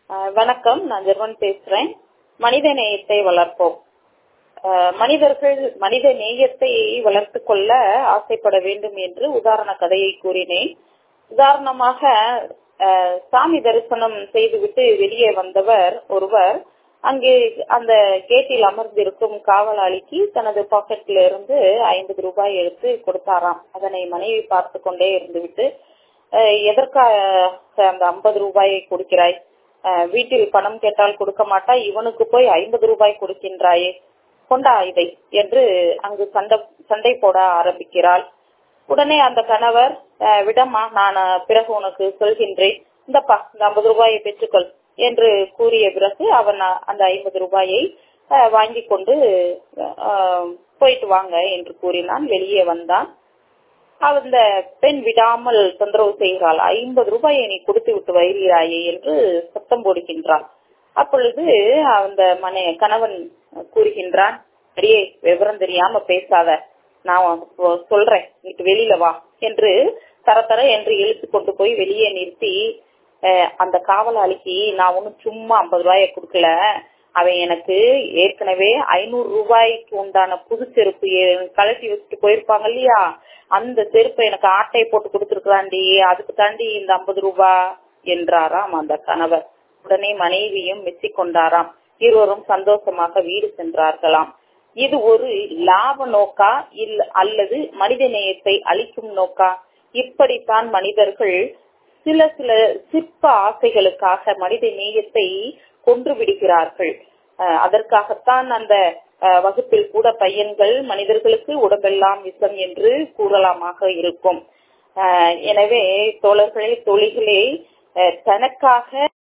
அஹ் வணக்கம் நான் ஜெர்மன் பேசுறேன் மனித நேயத்தை வளர்ப்போம் அஹ் மனிதர்கள் மனித நேயத்தை வளர்த்து கொள்ள ஆசைப்பட வேண்டும் என்று உதாரண கதையை கூறினேன் உதாரணமாக அஹ் சாமி தரிசனம் செய்துவிட்டு வெளியே வந்தவர் ஒருவர் அங்கே அந்த கேட்டில் அமர்ந்திருக்கும் காவலாளிக்கு தனது பாக்கெட்ல இருந்து ஐம்பது ரூபாய் எடுத்து கொடுத்தாராம் அதனை மனைவி பார்த்து கொண்டே இருந்துவிட்டு அஹ் எதற்காக அந்த ஐம்பது ரூபாயை கொடுக்கிறாய் அஹ் வீட்டில் பணம் கேட்டால் கொடுக்க மாட்டாய் இவனுக்கு போய் ஐம்பது ரூபாய் கொடுக்கின்றாயே கொண்டா இதை என்று அங்கு சண்டை சண்டை போட ஆரம்பிக்கிறாள் உடனே அந்த கணவர் அஹ் விடம்மா நான் பிறகு உனக்கு சொல்கின்றேன் இந்தப்பா இந்த ஐம்பது ரூபாயை பெற்றுக்கொள் என்று கூறிய பிறகு அவன் அந்த ஐம்பது ரூபாயை அஹ் வாங்கி கொண்டு அஹ் போயிட்டு வாங்க என்று கூறினான் வெளியே வந்தான் அந்த பெண் விடாமல் தொந்தரவு செய்கிறாள் ஐம்பது ரூபாயை நீ கொடுத்து விட்டு வருகிறாயே என்று சத்தம் போடுகின்றாள் அப்பொழுது அந்த மனை கணவன் கூறுகின்றான் அடியே விவரம் தெரியாம பேசாத நான் சொல்றேன் நீட்டு வெளியில வா என்று தர தர என்று இழுத்து கொண்டு போய் வெளியே நிறுத்தி அந்த காவலாளிக்கு நான் ஒன்னும் சும்மா ஐம்பது ரூபாய கொடுக்கல அவன் எனக்கு ஏற்கனவே ஐநூறு ரூபாய்க்கு உண்டான புது செருப்பு கழட்டி வச்சுட்டு போயிருப்பாங்க இல்லையா அந்த செருப்பை எனக்கு ஆட்டை போட்டு கொடுத்துருக்காண்டி அதுக்கு தாண்டி இந்த ஐம்பது ரூபா என்றாராம் அந்த கணவர் உடனே மனைவியும் மெச்சிக்கொண்டாராம் இருவரும் சந்தோஷமாக வீடு சென்றார்களாம் இது ஒரு லாப நோக்கா இல்ல அல்லது மனித நேயத்தை அளிக்கும் நோக்கா இப்படித்தான் மனிதர்கள் சில சில சிற்ப ஆசைகளுக்காக மனித நேயத்தை கொன்று விடுகிறார்கள் அதற்காகத்தான் அந்த வகுப்பில் கூட பையன்கள் மனிதர்களுக்கு உடம்பெல்லாம் விஷம் என்று கூறலாமாக இருக்கும் எனவே தோழர்களே தொழில்களே தனக்காக